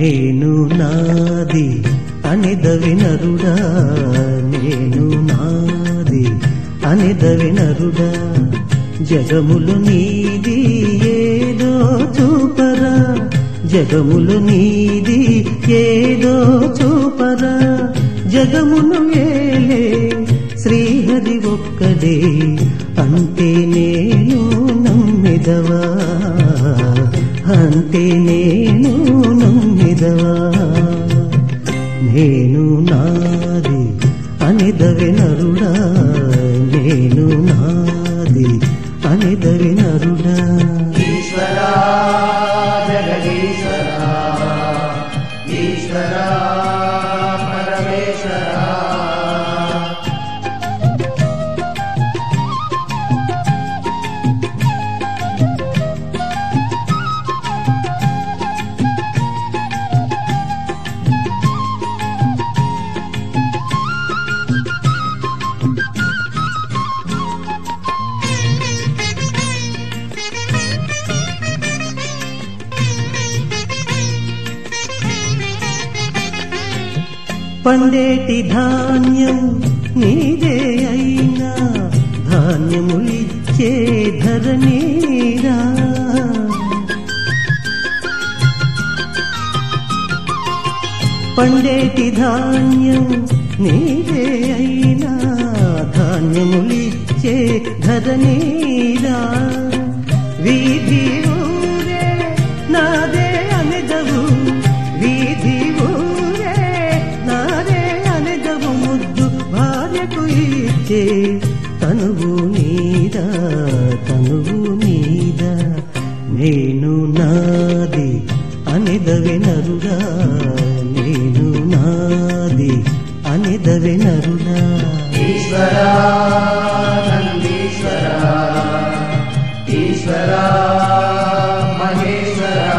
నేను నాది అనిదవి నరుడా నేను నాది అనిదవి నరుడా జగములు నీది ఏదో చూపరా జగములు నీది ఏదో చూపరా జగమును వేలే శ్రీహరి ఒక్కడే అంతే నేను నమ్మిదవా అంతే నేను నమ్మిదవా నేను నాది అనిదవి నరుడా నేను నాది అనిదవి నరుడా ఈశ్వరా జగదీశ్వరా ఈశ్వరా పరమేశ్వరా పండేటి ధాన్యం నీదే అయినా ధాన్యములిచ్చే ధరణీరా పండేటి ధాన్యం నీదే అయినా ధాన్యములిచ్చే ధరణీరా వీధి ఊరే నాదే అనెదవు వీధి ఊరే నాదే అనెదవు ముద్దు భార్యకు ఇచ్చే తనువు నీదా తనువు నీదా నేను నాది అనిదవి నరుడా నేను నాది అనిదవి నరుడా ఈశ్వరా నందీశ్వరా ఈశ్వరా మహేశ్వరా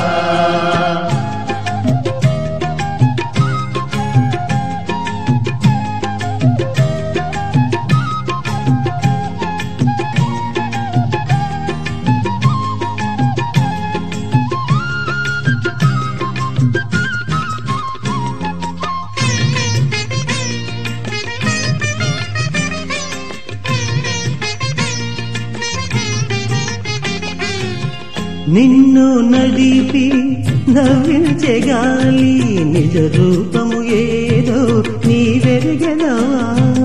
నిన్ను నడిపి నవ్వించే గాలి నిజ రూపము ఏదో నీ వెరిగెదవా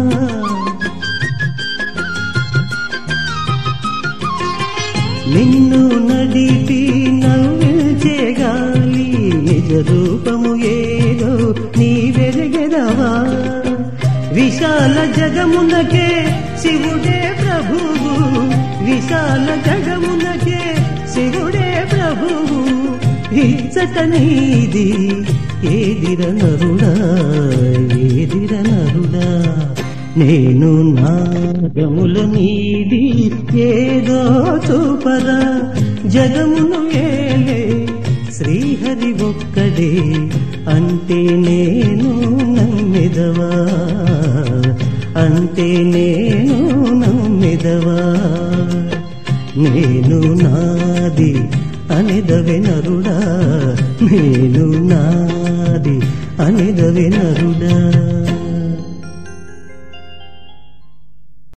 నిన్ను నడిపి నవ్వించే గాలి నిజ రూపము ఏదో నీ వెరిగెదవా విశాల జగమునకే శివుడే ప్రభువు విశాల జగమునకే శివుడే ప్రభువు ఇచ్చట నీది ఏదిర నరుడా ఏదిర నరుడా నేను నాగములు నీది ఏదో చూపరా జగమును ఏలే శ్రీహరి ఒక్కడే అంటే నేను నమ్మిదవా అంటే నేను నమ్మిదవా నేను నాది అనిదవి నరుడా నేను నాది అనిదవి నరుడా